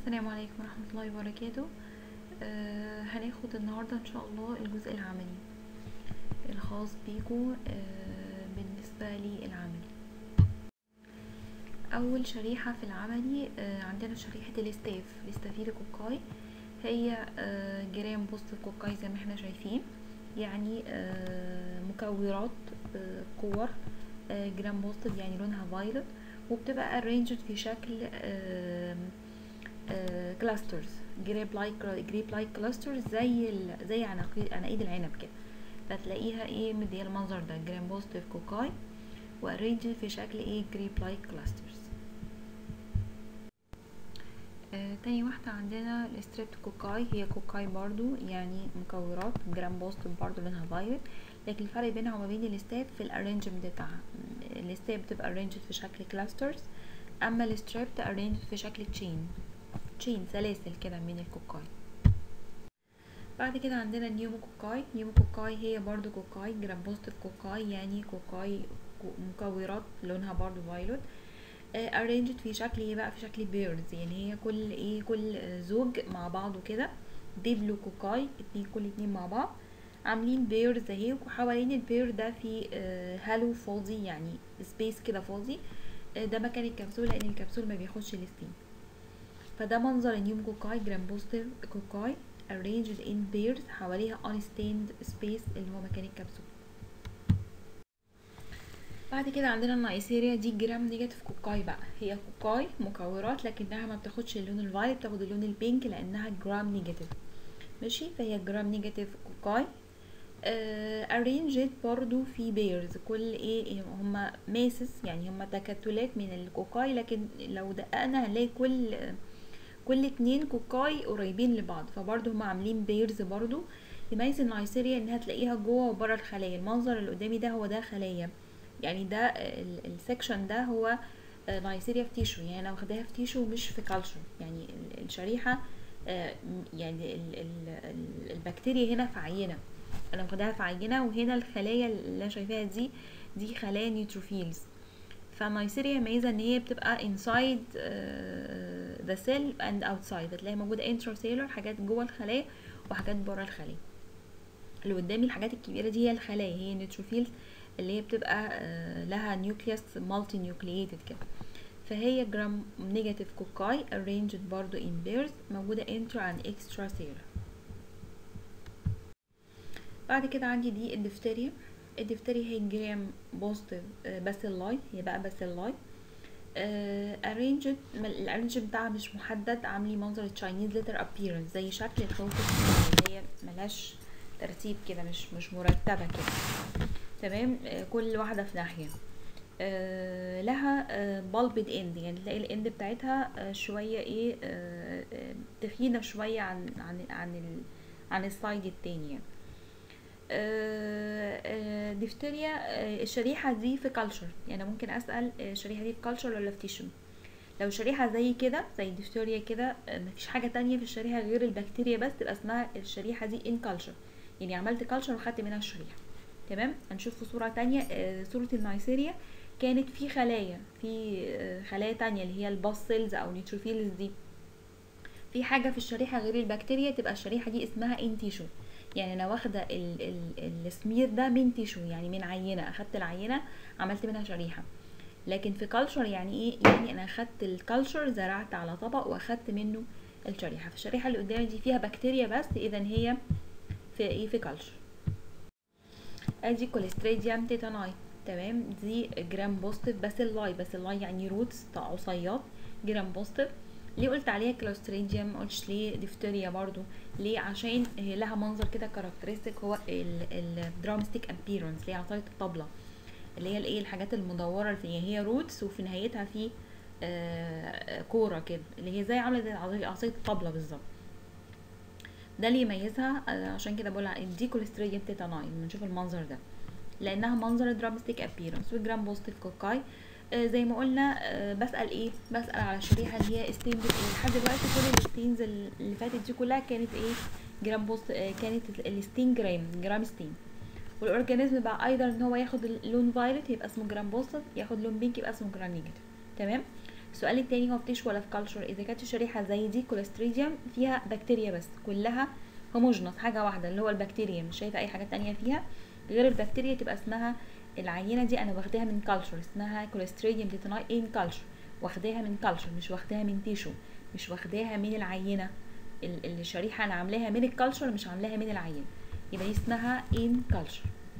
السلام عليكم ورحمة الله وبركاته آه هناخد النهاردة ان شاء الله الجزء العملي الخاص بيكو آه بالنسبة للعملي اول شريحة في العملي آه عندنا شريحة الاستاف الاستافيل كوكاي هي آه جرام بوست كوكاي زي ما احنا شايفين يعني آه مكورات آه كور آه جرام بوستد يعني لونها فايلوت وبتبقى arranged في شكل آه كلاسترز جريب لايك جريب لايك كلاسترز زي ال... زي عناقيد عناقيد العنب كده فتلاقيها ايه مديه المنظر ده جرام بوزيتيف كوكاي وارينج في شكل ايه جريب لايك كلاسترز آه تاني واحدة عندنا الستريبت كوكاي هي كوكاي برضو يعني مكورات جرام بوزيتيف برضو لونها فايلت لكن الفرق بينها وما بين الستاب في الارينجمنت بتاعها الستاب بتبقى ارينجد في شكل كلاسترز اما الستريبت ارينجد في شكل تشين تشين سلاسل كده من الكوكاي بعد كده عندنا نيومو كوكاي نيومو كوكاي هي برضو كوكاي جرام بوزيتيف كوكاي يعني كوكاي مكورات لونها برضو فايلوت ارينجد في شكل ايه بقى في شكل بيردز يعني هي كل ايه كل زوج مع بعضه كده ديبلو كوكاي اتنين كل اتنين مع بعض عاملين بيرز اهي وحوالين البير ده في هالو فاضي يعني سبيس كده فاضي ده مكان الكبسول لان الكبسول ما بياخدش الستيم فده منظر النيوم كوكاي جرام بوزيتيف كوكاي arranged in pairs حواليها unstained space اللي هو مكان الكبسول بعد كده عندنا النايسيريا دي جرام نيجاتيف كوكاي بقى هي كوكاي مكورات لكنها ما بتاخدش اللون الفايلت بتاخد اللون البينك لانها جرام نيجاتيف ماشي فهي جرام نيجاتيف كوكاي ارينجد برضو في بيرز كل ايه هما ماسس يعني هما تكتلات من الكوكاي لكن لو دققنا هنلاقي كل كل اتنين كوكاي قريبين لبعض فبرضو هما عاملين بيرز برضو يميز النايسيريا انها تلاقيها جوه وبره الخلايا المنظر اللي قدامي ده هو ده خلايا يعني ده السكشن ده هو نايسيريا في تيشو يعني انا واخداها في تيشو مش في كالشر يعني الشريحه يعني البكتيريا هنا في عينه انا واخداها في عينه وهنا الخلايا اللي انا شايفاها دي دي خلايا نيوتروفيلز فالنيسيريا ميزه ان هي بتبقى inside ذا سيل اند outside هتلاقيها موجوده intracellular حاجات جوه الخلايا وحاجات بره الخلايا اللي قدامي الحاجات الكبيره دي هي الخلايا هي نيوتروفيلز اللي هي بتبقى لها نيوكليوس مالتي نيوكلييتد كده فهي جرام نيجاتيف كوكاي arranged برضو in pairs موجودة intra and extra cellular بعد كده عندي دي الدفتريا الدفتريا هي جرام بوزيتيف باسيلاي هي بقى باسيلاي ارينجد الارينج بتاعها مش محدد عاملين منظر التشاينيز ليتر ابييرنس زي شكل الخوف اللي هي ملهاش ترتيب كده مش مش مرتبه كده تمام آه كل واحده في ناحيه آه لها آه بالبد اند يعني تلاقي الاند بتاعتها آه شويه ايه آه تخينه شويه عن عن عن ال عن السايد التاني يعني. آه آه ديفتيريا آه الشريحة دي في كالتشر يعني ممكن اسأل الشريحة دي في كالتشر ولا في تيشو لو شريحة زي كده زي الديفتيريا كده مفيش حاجة تانية في الشريحة غير البكتيريا بس تبقى اسمها الشريحة دي ان كالتشر يعني عملت كالتشر وخدت منها الشريحة تمام هنشوف في صورة تانية صورة النايسيريا كانت في خلايا في خلايا تانية اللي هي الباسلز او نيوتروفيلز دي في حاجة في الشريحة غير البكتيريا تبقى الشريحة دي اسمها ان تيشو يعني انا واخده ال ال السمير ده من تيشو يعني من عينه اخدت العينه عملت منها شريحه لكن في كلتشر يعني ايه يعني انا اخدت الكلتشر زرعت على طبق واخدت منه الشريحه فالشريحه اللي قدامي دي فيها بكتيريا بس اذا هي في ايه في كلتشر ادي كوليستريديوم تيتاناي تمام دي جرام بوزيتيف باسيلاي باسيلاي يعني روتس عصيات جرام بوزيتيف ليه قلت عليها كلوستريديوم ما قلتش ليه ديفتيريا برضو ليه عشان هي لها منظر كده كاركترستيك هو الدرامستيك ابيرنس اللي هي عصايه الطبله اللي هي الايه الحاجات المدوره اللي فيها هي روتس وفي نهايتها في آه كوره كده اللي هي زي عامله زي عصايه الطبله بالظبط ده اللي يميزها آه عشان كده بقول دي كوليستريديوم تيتاناي بنشوف المنظر ده لانها منظر درامستيك ابيرنس والجرام بوزيتيف كوكاي آه زي ما قلنا آه بسأل ايه بسأل على الشريحة اللي هي ستين ايه لحد دلوقتي كل الستينز اللي فاتت دي كلها كانت ايه جرام بوست آه كانت الستين جرام جرام ستين والاورجانيزم بقى ايضا ان هو ياخد اللون فايلت يبقى اسمه جرام بوزيتيف ياخد لون بينك يبقى اسمه جرام نيجاتيف تمام السؤال التاني هو في تيشو ولا في كلتشر اذا كانت الشريحه زي دي كوليستريديوم فيها بكتيريا بس كلها هوموجنس حاجه واحده اللي هو البكتيريا مش شايفه اي حاجه تانية فيها غير البكتيريا تبقى اسمها العينه دي انا واخداها من كلتشر اسمها كوليستريديوم تيتاناي ان كلتشر واخداها من كلتشر مش واخداها من تيشو مش واخداها من العينه الشريحه انا عاملاها من الكلتشر مش عاملاها من العينه يبقى دي اسمها ان كلتشر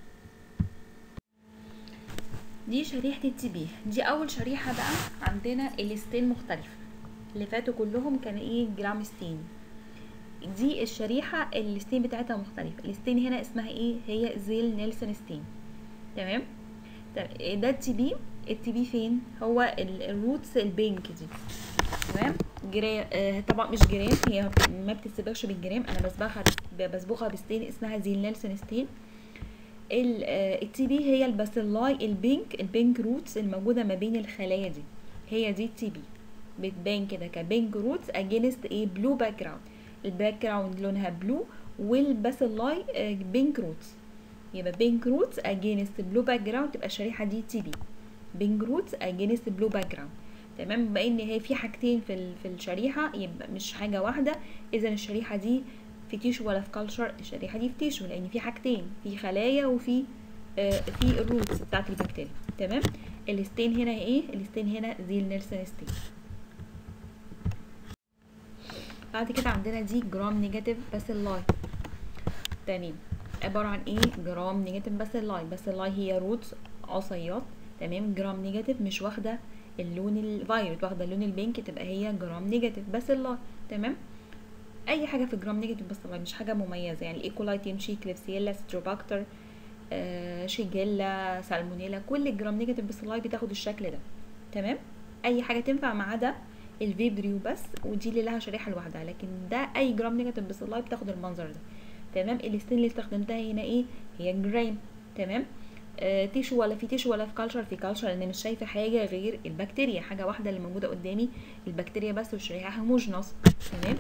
دي شريحة التي بي دي أول شريحة بقى عندنا الستين مختلفة اللي فاتوا كلهم كان ايه جرام ستين دي الشريحة الستين بتاعتها مختلفة الستين هنا اسمها ايه هي زيل نيلسون ستين تمام ده التي بي التي بي فين هو الروتس البينك دي تمام جرام آه طبعا مش جرام هي ما بتتسبغش بالجرام انا بسبغها بسبغها بستين اسمها زيل نيلسون ستين التي بي هي الباسيلاي البينك البينك روتس الموجوده ما بين الخلايا دي هي دي التي بي بتبان كده كبينك روتس اجينست ايه بلو باك جراوند الباك جراوند لونها بلو والباسيلاي بينك روتس يبقى بينك روتس اجينست بلو باك جراوند تبقى الشريحه دي تي بي بينك روتس اجينست بلو باك جراوند تمام بما ان هي في حاجتين في في الشريحه يبقى مش حاجه واحده اذا الشريحه دي في تيشو ولا في كلتشر الشريحه دي في تيشو لان في حاجتين في خلايا وفي آه في الروتس بتاعت البكتيريا تمام الستين هنا ايه الستين هنا زي نيلسون ستين بعد كده عندنا دي جرام نيجاتيف باسيلاي تمام عباره عن ايه جرام نيجاتيف باسيلاي باسيلاي هي روتس عصيات تمام جرام نيجاتيف مش واخده اللون الفايولت واخده اللون البينك تبقى هي جرام نيجاتيف باسيلاي تمام اي حاجه في جرام نيجاتيف بس مش حاجه مميزه يعني الايكولاي تمشي كليبسيلا ستروباكتر آه شيجيلا سالمونيلا كل الجرام نيجاتيف باسيلاي بتاخد الشكل ده تمام اي حاجه تنفع ما عدا الفيبريو بس ودي اللي لها شريحه لوحدها لكن ده اي جرام نيجاتيف باسيلاي بتاخد المنظر ده تمام الستين اللي استخدمتها هنا ايه هي جرام تمام آه تيشو ولا في تيشو ولا في كلتشر في كلتشر لان مش شايفه حاجه غير البكتيريا حاجه واحده اللي موجوده قدامي البكتيريا بس والشريحه هوموجنس تمام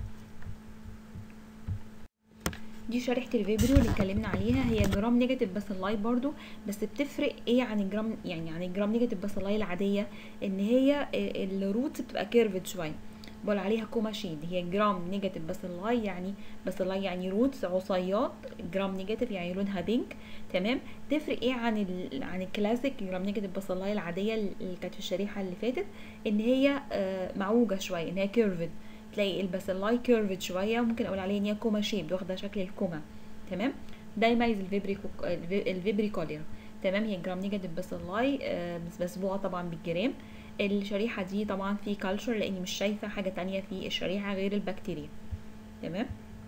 دي شريحه الفيبريو اللي اتكلمنا عليها هي جرام نيجاتيف باسيلاي برضو بس بتفرق ايه عن الجرام يعني عن الجرام نيجاتيف باسيلاي العاديه ان هي الروتس بتبقى كيرفد شويه بقول عليها كوماشين هي جرام نيجاتيف باسيلاي يعني باسيلاي يعني روتس عصيات جرام نيجاتيف يعني لونها بينك تمام تفرق ايه عن ال عن الكلاسيك جرام نيجاتيف باسيلاي العاديه اللي كانت في الشريحه اللي فاتت ان هي آه معوجه شويه ان هي كيرفد تلاقي الباسيلاي كيرفد شويه ممكن اقول عليها ان هي كوما شيب واخده شكل الكوما تمام ده يميز الفيبري الفيبري كوليرا تمام هي جرام نيجاتيف باسيلاي آه بس مسبوعه طبعا بالجرام الشريحة دي طبعا في كالتشر لاني مش شايفة حاجة تانية في الشريحة غير البكتيريا تمام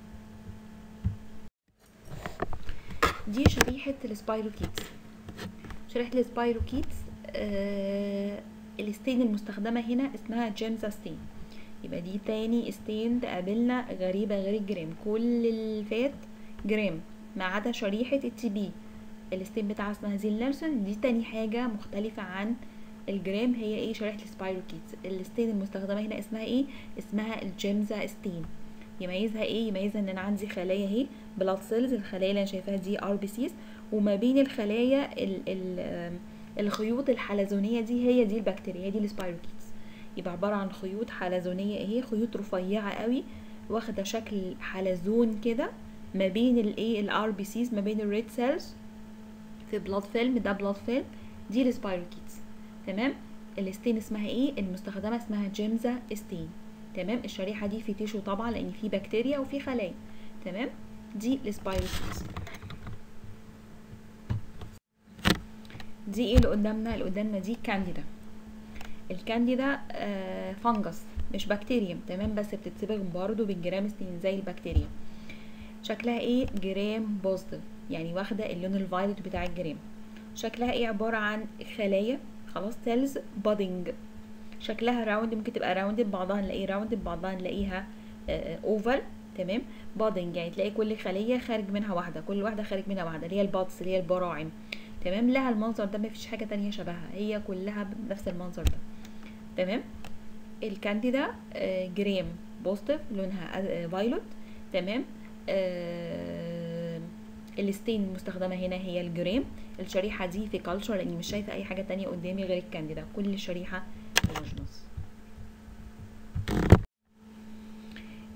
دي شريحة السبايروكيتس شريحة السبايروكيتس آه الستين المستخدمة هنا اسمها جيمزا ستين يبقى دي تاني ستين تقابلنا غريبة غير الجرام كل اللي فات جرام ما عدا شريحة التي بي الستين بتاعها اسمها زيل نيلسون دي تاني حاجة مختلفة عن الجرام هي ايه شريحه السبايروكيتس الستين المستخدمه هنا اسمها ايه اسمها الجيمزا ستين يميزها ايه يميزها ان انا عندي خلايا اهي بلاد سيلز الخلايا اللي انا شايفاها دي ار بي سيز وما بين الخلايا ال ال الخيوط الحلزونيه دي هي دي البكتيريا هي دي السبايروكيتس يبقى عباره عن خيوط حلزونيه اهي خيوط رفيعه قوي واخده شكل حلزون كده ما بين الايه الار بي سيز ما بين الريد سيلز في بلاد فيلم ده بلاد فيلم دي السبايروكيتس تمام الستين اسمها ايه المستخدمه اسمها جيمزا ستين تمام الشريحه دي في تيشو طبعا لان في بكتيريا وفي خلايا تمام دي السبايروكيتس دي ايه اللي قدامنا اللي قدامنا دي كانديدا الكانديدا آه فانجس مش بكتيريا تمام بس بتتصبغ برضو بالجرام ستين زي البكتيريا شكلها ايه جرام بوزيتيف يعني واخده اللون الفايلوت بتاع الجرام شكلها ايه عباره عن خلايا خلاص سيلز بادنج شكلها راوند ممكن تبقى راوند بعضها نلاقيه راوند بعضها نلاقيها اوفال تمام بادنج يعني تلاقي كل خليه خارج منها واحده كل واحده خارج منها واحده اللي هي البادس اللي هي البراعم تمام لها المنظر ده مفيش حاجه تانية شبهها هي كلها بنفس المنظر ده تمام الكانديدا آه جرام بوزيتيف لونها فايلوت تمام آه الستين المستخدمه هنا هي الجرام الشريحه دي في كلتشر لاني مش شايفه اي حاجه تانية قدامي غير الكانديدا كل الشريحه هوموجينوس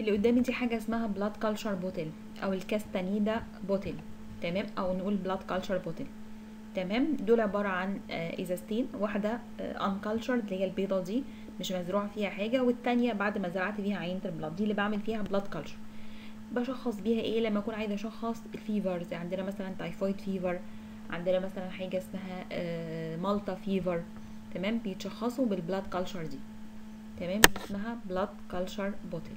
اللي قدامي دي حاجه اسمها بلاد كلتشر بوتل او الكاستانيدا بوتل تمام او نقول بلاد كلتشر بوتل تمام دول عباره عن آه، ازازتين واحده ان كلتشر اللي هي البيضه دي مش مزروع فيها حاجه والتانية بعد ما زرعت فيها عينه البلاد دي اللي بعمل فيها بلاد كلتشر بشخص بيها ايه لما اكون عايزه اشخص الفيفرز عندنا مثلا تايفويد فيفر عندنا مثلا حاجه اسمها آه، مالتا فيفر تمام بيتشخصوا بالبلاد كلتشر دي تمام دي اسمها بلاد كلتشر بوتل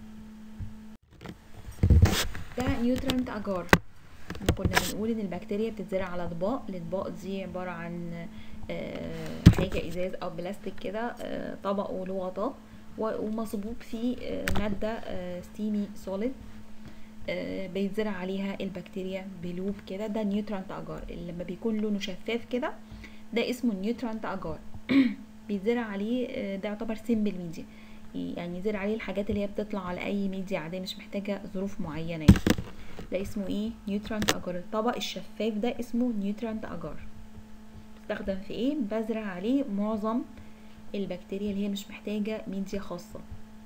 ده نيوترنت اجار لما كنا بنقول ان البكتيريا بتتزرع على اطباق الاطباق دي عباره عن آه، حاجه ازاز او بلاستيك كده آه، طبق وله غطاء و- ومصبوب فيه آه، ماده ستيمي سوليد بيتزرع عليها البكتيريا بلوب كده ده نيوترانت اجار اللي لما بيكون لونه شفاف كده ده اسمه نيوترانت اجار بيتزرع عليه آه، ده يعتبر سيمبل ميديا يعني يزرع عليه الحاجات اللي هي بتطلع على اي ميديا عاديه مش محتاجه ظروف معينه يعني ده اسمه ايه نيوترانت اجار الطبق الشفاف ده اسمه نيوترانت اجار بستخدم في ايه بزرع عليه معظم البكتيريا اللي هي مش محتاجه ميديا خاصه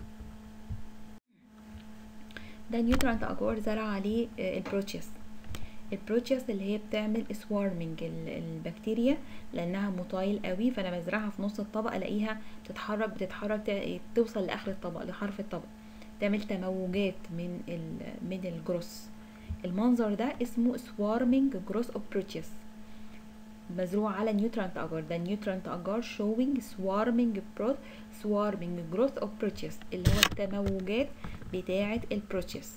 ده نيوترانت اجار زرع عليه آه، البروتيوس البروتيوس اللي هي بتعمل سوارمنج البكتيريا لانها مطايل قوي فانا بزرعها في نص الطبق الاقيها بتتحرك بتتحرك ت- توصل لاخر الطبق لحرف الطبق تعمل تموجات من ال من الجروس المنظر ده اسمه سوارمنج جروس اوف بروتيوس مزروع على نيوترانت اجار ده نيوترانت اجار شوينج سوارمنج بروت سوارمنج جروث اوف بروتيوس اللي هو التموجات بتاعه البروتيوس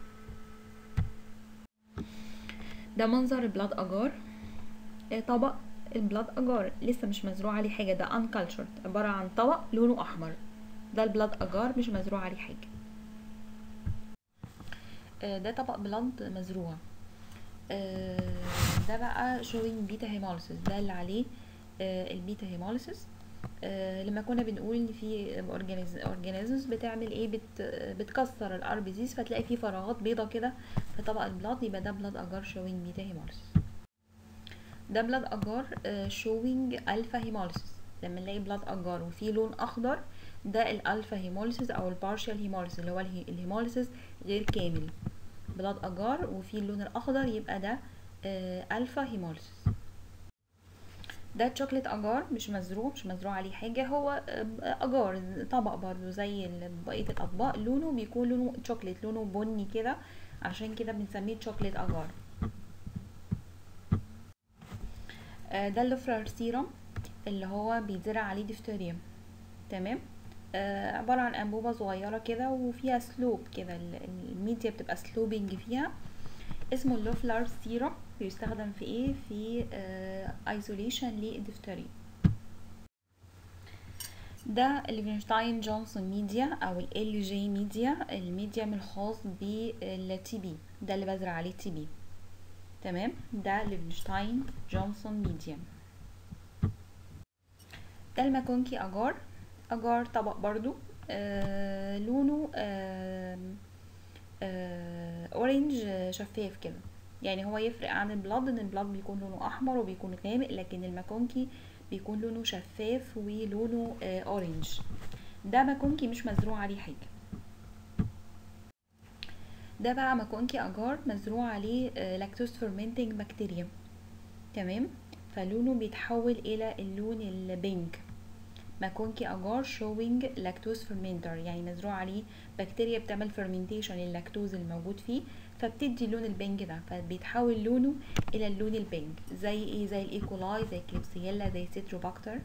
ده منظر البلاد اجار آه، طبق البلاد اجار لسه مش مزروع عليه حاجه ده uncultured عباره عن طبق لونه احمر ده البلاد اجار مش مزروع عليه حاجه آه، ده طبق بلاد مزروع آه، ده بقى شوينج بيتا هيموليسيس ده اللي عليه آه، البيتا هيموليسيس آه، لما كنا بنقول ان في اورجانيزمز بتعمل ايه بت بتكسر الار بي سيز فتلاقي في فراغات بيضه كده في طبق البلاد يبقى ده بلاد اجار شوينج بيتا هيموليسيس ده بلاد اجار شوينج الفا هيموليسيس لما نلاقي بلاد اجار وفيه لون اخضر ده الالفا هيموليسيس او البارشال هيموليسيس اللي هو الهي- الهيموليسيس غير كامل بلاد اجار وفيه اللون الاخضر يبقى ده آه، الفا هيموليسيس ده تشوكلت اجار مش مزروع مش مزروع عليه حاجه هو آه، اجار طبق برضو زي ال- بقيه الاطباق لونه بيكون لونه تشوكلت لونه بني كده عشان كده بنسميه تشوكلت اجار آه، ده اللوفرار سيرم اللي هو بيتزرع عليه ديفتيريا تمام آه عبارة عن أنبوبة صغيرة كده وفيها سلوب كده ال- الميديا بتبقى سلوبنج فيها اسمه اللوفلار سيرم بيستخدم في ايه في ايزوليشن للدفتري ده ليفنشتاين جونسون ميديا او ال جي ميديا الميديم الخاص بالتي بي ده اللي بزرع عليه تي بي تمام ده ليفنشتاين جونسون ميديم ده الماكونكي اجار اجار طبق برضو آه لونه آه آه اورنج شفاف كده يعني هو يفرق عن البلاد ان البلاد بيكون لونه احمر وبيكون غامق لكن الماكونكي بيكون لونه شفاف ولونه آه اورنج ده ماكونكي مش مزروع عليه حاجه ده بقى ماكونكي اجار مزروع عليه آه لاكتوز فيرمنتنج بكتيريا تمام فلونه بيتحول الى اللون البينك ماكونكي اجار شوينج لاكتوز فيرمنتر يعني مزروع عليه بكتيريا بتعمل فيرمنتيشن للاكتوز الموجود فيه فبتدي اللون البنج ده فبيتحول لونه الى اللون البنج زي ايه زي الايكولاي زي كليبسيلا زي سيتروباكتر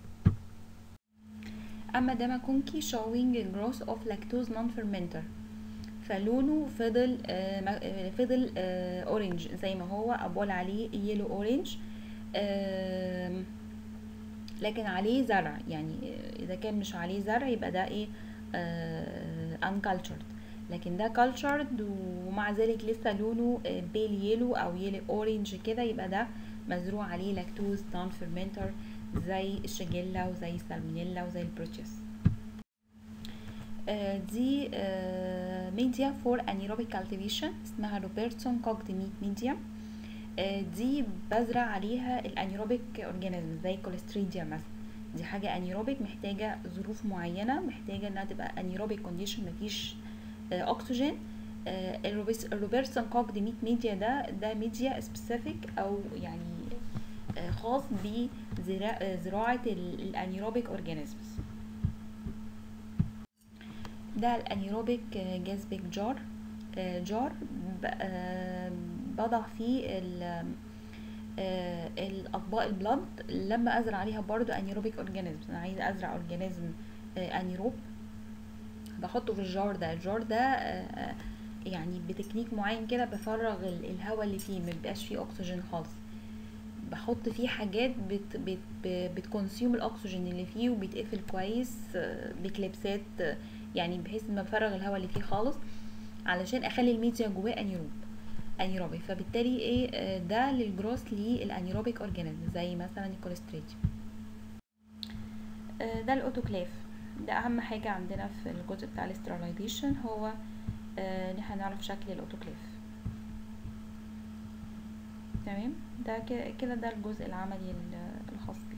اما ده ماكونكي شوينج جروث اوف لاكتوز نون فيرمنتر فلونه فضل آه ما- آه، فضل آه اورنج زي ما هو ابول عليه يلو اورنج آم، لكن عليه زرع يعني اذا كان مش عليه زرع يبقى ده ايه آه uncultured لكن ده cultured ومع ذلك لسه لونه بيل يلو او يلو اورنج كده يبقى ده مزروع عليه لاكتوز نون فيرمنتر زي الشجيلا وزي السالمونيلا وزي البروتيوس آه، دي ميديا فور انيروبيك كالتيفيشن اسمها روبرتسون كوكد ميت ميديا دي بزرع عليها الانيروبيك اورجانيزم زي كوليستريديا مثلا دي حاجه انيروبيك محتاجه ظروف معينه محتاجه انها تبقى انيروبيك كونديشن مفيش آه، اكسجين آه، الروبيس- الروبرتسون كوك دي 100 ميديا ده ده ميديا سبيسيفيك او يعني آه، خاص بزراعة الانيروبيك اورجانيزمز ده الانيروبيك جازبيك جار آه، جار ب- آه، بضع فيه ال- آه، الاطباق البلد لما ازرع عليها برضو انيروبيك اورجانيزم انا عايزه ازرع اورجانيزم آه، انيروب بحطه في الجار ده الجار ده آه، آه، يعني بتكنيك معين كده بفرغ ال- الهواء اللي فيه مبيبقاش فيه اكسجين خالص بحط فيه حاجات بت بت بتكونسيوم الاكسجين اللي فيه وبيتقفل كويس آه، بكليبسات آه، يعني بحيث ما بفرغ الهواء اللي فيه خالص علشان اخلي الميديا جواه انيروب انيروبيك فبالتالي ايه آه، ده للجروس للانيروبيك اورجانيزم زي مثلا الكوليستريديوم آه، ده الاوتوكلاف ده اهم حاجه عندنا في الجزء بتاع الاستراليزيشن هو آه، ان احنا نعرف شكل الاوتوكلاف تمام ده ك- كده ده الجزء العملي ال- الخاص بيه